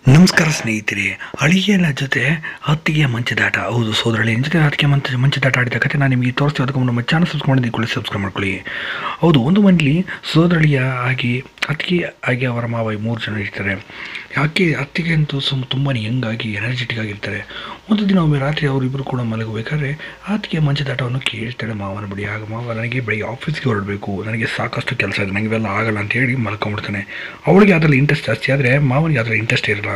ನಮಸ್ಕಾರ ಸ್ನೇಹಿತರೆ ಅಳಿಯನ ಜೊತೆ ಹತ್ತಿಗೆ ಮಂಚದಾಟ ಹೌದು ಸೋದರಳಿಯನ ಜೊತೆ ಹತ್ತಿಗೆ ಮಂಚ ಮಂಚದಾಟ ಆಡಿದ ಕತೆ ನಾನು ನಿಮಗೆ ತೋರಿಸ್ತಾ ಅದಕ್ಕೆ ನಮ್ಮ ಚಾನಲ್ ಸಬ್ಸ್ಕ್ರೈಬ್ ಮಾಡಿದ ಕೂಡಲೇ ಸಬ್ಸ್ಕ್ರೈಬ್ ಮಾಡ್ಕೊಳ್ಳಿ ಹೌದು ಒಂದು ಮನೇಲಿ ಸೋದರಳಿಯ ಆಗಿ ಹತ್ತಿಗೆ ಆಗಿ ಅವರ ಮಾವ ಈ ಮೂರು ಜನ ಇರ್ತಾರೆ ಯಾಕೆ ಅತ್ತಿಗೆ ಅಂತೂ ಸುಮ್ ತುಂಬಾ ಯಂಗಾಗಿ ಎನರ್ಜೆಟಿಕ್ ಆಗಿರ್ತಾರೆ ಒಂದು ದಿನ ಒಮ್ಮೆ ರಾತ್ರಿ ಅವರಿಬ್ಬರು ಕೂಡ ಮಲಗಬೇಕಾದ್ರೆ ಆತಿಗೆ ಮಂಚದಾಟವನ್ನು ಕೇಳ್ತಾಳೆ ಮಾವನ ಬಳಿ ಆಗ ಮಾವ ನನಗೆ ಬೆಳಿಗ್ಗೆ ಆಫೀಸ್ಗೆ ಹೊರಡಬೇಕು ನನಗೆ ಸಾಕಷ್ಟು ಕೆಲಸ ಇದೆ ನನಗೆ ಇವೆಲ್ಲ ಆಗಲ್ಲ ಅಂತ ಹೇಳಿ ಮಲ್ಕೊಂಡ್ಬಿಡ್ತಾನೆ ಅವಳಿಗೆ ಅದರಲ್ಲಿ ಇಂಟ್ರೆಸ್ಟ್ ಜಾಸ್ತಿ ಆದರೆ ಮಾವನಿಗೆ ಅದರಲ್ಲಿ ಇಂಟ್ರೆಸ್ಟ್ ಇರಲ್ಲ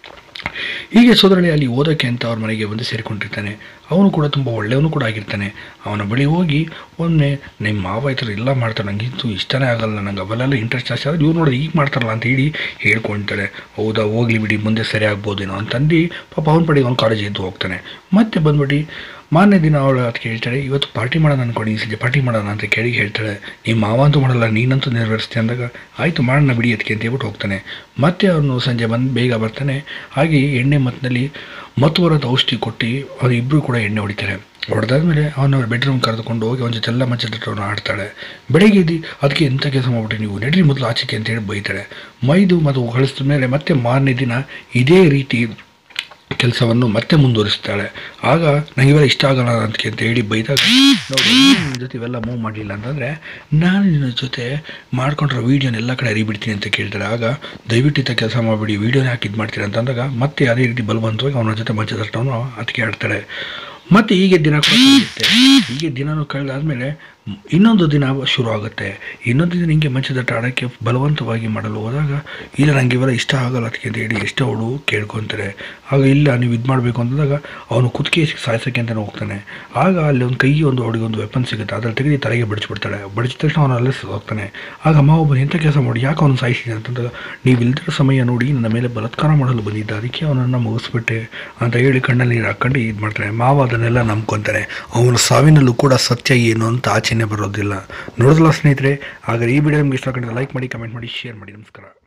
ಹೀಗೆ ಸೋದರಳಿ ಅಲ್ಲಿ ಓದೋಕ್ಕೆ ಅಂತ ಅವ್ರ ಮನೆಗೆ ಬಂದು ಸೇರಿಕೊಂಡಿರ್ತಾನೆ ಅವನು ಕೂಡ ತುಂಬ ಒಳ್ಳೆಯವನು ಕೂಡ ಆಗಿರ್ತಾನೆ ಅವನ ಬಳಿ ಹೋಗಿ ಒಮ್ಮೆ ನಿಮ್ಮ ಮಾವ ಈ ಥರ ಎಲ್ಲ ಮಾಡ್ತಾರೆ ನನಗೆ ಇದು ಇಷ್ಟನೇ ಆಗಲ್ಲ ನಂಗೆ ಅವೆಲ್ಲ ಇಂಟ್ರೆಸ್ಟ್ ಜಾಸ್ತಿ ಆದರೆ ಇವ್ರು ನೋಡಿ ಈಗ ಮಾಡ್ತಾರಲ್ಲ ಅಂತ ಹೇಳಿ ಹೇಳ್ಕೊಳ್ತಾರೆ ಹೌದಾ ಹೋಗ್ಲಿ ಬಿಡಿ ಮುಂದೆ ಸರಿ ಆಗ್ಬೋದೇನೋ ಅಂತಂದು ಪಾಪ ಅವನ ಪಡಿ ಅವ್ನು ಕಾಲೇಜಿಗೆ ಎದ್ದು ಹೋಗ್ತಾನೆ ಮತ್ತೆ ಬಂದ್ಬಿಟ್ಟು ಮಾರನೇ ದಿನ ಅವಳು ಅದಕ್ಕೆ ಹೇಳ್ತಾಳೆ ಇವತ್ತು ಪಾರ್ಟಿ ಮಾಡೋಣ ಅನ್ಕೊಂಡು ಈ ಸಂಜೆ ಪಾರ್ಟಿ ಮಾಡೋಣ ಅಂತ ಕೇಳಿ ಹೇಳ್ತಾಳೆ ನಿಮ್ಮ ಮಾವ ಅಂತೂ ಮಾಡಲ್ಲ ನೀನಂತೂ ನೆರವೇರಿಸ್ತೆ ಅಂದಾಗ ಆಯಿತು ಮಾಡೋಣ ಬಿಡಿ ಅದಕ್ಕೆ ಅಂತ ಹೇಳ್ಬಿಟ್ಟು ಹೋಗ್ತಾನೆ ಮತ್ತೆ ಅವನು ಸಂಜೆ ಬಂದು ಬೇಗ ಬರ್ತಾನೆ ಹಾಗೆ ಎಣ್ಣೆ ಮತ್ತಿನಲ್ಲಿ ಮತ್ತು ಬರೋದು ಔಷಧಿ ಕೊಟ್ಟು ಅವ್ರು ಇಬ್ಬರು ಕೂಡ ಎಣ್ಣೆ ಹೊಡಿತಾರೆ ಹೊಡೆದಾದ್ಮೇಲೆ ಅವನ ಬೆಡ್ರೂಮ್ ಕರೆದುಕೊಂಡು ಹೋಗಿ ಅವನ ಜೊತೆ ಎಲ್ಲ ಮಚ್ಚದಟ್ಟವನ್ನು ಆಡ್ತಾಳೆ ಬೆಳಿಗ್ಗೆ ಎದ್ದು ಅದಕ್ಕೆ ಎಂಥ ಕೆಲಸ ಮಾಡ್ಬಿಟ್ಟು ನೀವು ನಡ್ರಿ ಮೊದಲು ಆಚೆಗೆ ಅಂತೇಳಿ ಬೈತಾಳೆ ಮೈದು ಮತ್ತು ಕಳಿಸಿದ ಮೇಲೆ ಮತ್ತೆ ಮಾರನೇ ದಿನ ಇದೇ ರೀತಿ ಕೆಲಸವನ್ನು ಮತ್ತೆ ಮುಂದುವರಿಸ್ತಾಳೆ ಆಗ ನನಗೆ ಇವೆಲ್ಲ ಇಷ್ಟ ಆಗಲ್ಲ ಅದಕ್ಕೆ ಅಂತ ಹೇಳಿ ಬೈದಾಗ ನೋಡಿ ನಿನ್ನ ಜೊತೆ ಇವೆಲ್ಲ ಮೂವ್ ಮಾಡಲಿಲ್ಲ ಅಂತಂದರೆ ನಾನು ನಿನ್ನ ಜೊತೆ ಮಾಡ್ಕೊಂಡಿರೋ ವೀಡಿಯೋನ ಎಲ್ಲ ಕಡೆ ಅರಿಬಿಡ್ತೀನಿ ಅಂತ ಕೇಳ್ತಾಳೆ ಆಗ ದಯವಿಟ್ಟು ಇಂಥ ಕೆಲಸ ಮಾಡಿಬಿಡಿ ವೀಡಿಯೋನ ಹಾಕಿ ಇದು ಮಾಡ್ತೀರಾ ಅಂತ ಅಂದಾಗ ಮತ್ತೆ ಅದೇ ರೀತಿ ಬಲವಂತವಾಗಿ ಅವನ ಜೊತೆ ಮಂಚದಷ್ಟವನ್ನು ಅದಕ್ಕೆ ಆಡ್ತಾಳೆ ಮತ್ತು ಹೀಗೆ ದಿನ ಕೂಡ ಕಳೆಯುತ್ತೆ ಹೀಗೆ ದಿನನೂ ಕಳೆದಾದ್ಮೇಲೆ ಇನ್ನೊಂದು ದಿನ ಶುರು ಆಗುತ್ತೆ ಇನ್ನೊಂದು ದಿನ ಹಿಂಗೆ ಮಂಚದಟ್ಟ ಆಡೋಕ್ಕೆ ಬಲವಂತವಾಗಿ ಮಾಡಲು ಹೋದಾಗ ಇಲ್ಲ ನನಗೆ ಇವೆಲ್ಲ ಇಷ್ಟ ಆಗಲ್ಲ ಅದಕ್ಕೆ ಅಂತ ಹೇಳಿ ಎಷ್ಟೋ ಅವಳು ಕೇಳ್ಕೊತಾರೆ ಆಗ ಇಲ್ಲ ನೀವು ಇದು ಮಾಡಬೇಕು ಅಂತಂದಾಗ ಅವನು ಕುತ್ತಿಗೆ ಸಾಯಿಸೋಕ್ಕೆ ಅಂತಲೇ ಹೋಗ್ತಾನೆ ಆಗ ಅಲ್ಲಿ ಒಂದು ಕೈ ಒಂದು ಅವಳಿಗೆ ಒಂದು ವೆಪನ್ ಸಿಗುತ್ತೆ ಅದ್ರಲ್ಲಿ ತೆಗೆದು ತಲೆಗೆ ಬಡಿಸ್ಬಿಡ್ತಾಳೆ ಬಡಿಸಿದ ತಕ್ಷಣ ಅವನು ಅಲ್ಲೇ ಹೋಗ್ತಾನೆ ಆಗ ಅಮ್ಮ ಒಬ್ಬನು ಎಂಥ ಕೆಲಸ ಮಾಡಿ ಯಾಕೆ ಅವನು ಸಾಯಿಸಿದೆ ಅಂತಂದಾಗ ನೀವು ಇಲ್ದಿರೋ ಸಮಯ ನೋಡಿ ನನ್ನ ಮೇಲೆ ಬಲಾತ್ಕಾರ ಮಾಡಲು ಬಂದಿದ್ದ ಅದಕ್ಕೆ ಅವನನ್ನು ಮುಗಿಸ್ಬಿಟ್ಟೆ ಅಂತ ಹೇಳಿ ಕಣ್ಣಲ್ಲಿ ನೀರು ಹಾಕ್ಕೊಂಡು ಇದು ಮಾಡ್ತಾನೆ ಮಾವ ಅದನ್ನೆಲ್ಲ ನಂಬ್ಕೊತಾನೆ ಅವನ ಸಾವಿನಲ್ಲೂ ಕೂಡ ಸತ್ಯ ಏನು ಅಂತ ಆಚೆನೆ ಬರೋದಿಲ್ಲ ನೋಡಿದ್ಲ ಸ್ನೇಹಿತರೆ ಹಾಗಾದ್ರೆ ಈ ವಿಡಿಯೋ ನಿಮ್ಗೆ ಇಷ್ಟ ಲೈಕ್ ಮಾಡಿ ಕಮೆಂಟ್ ಮಾಡಿ ಶೇರ್ ಮಾಡಿ ನಮಸ್ಕಾರ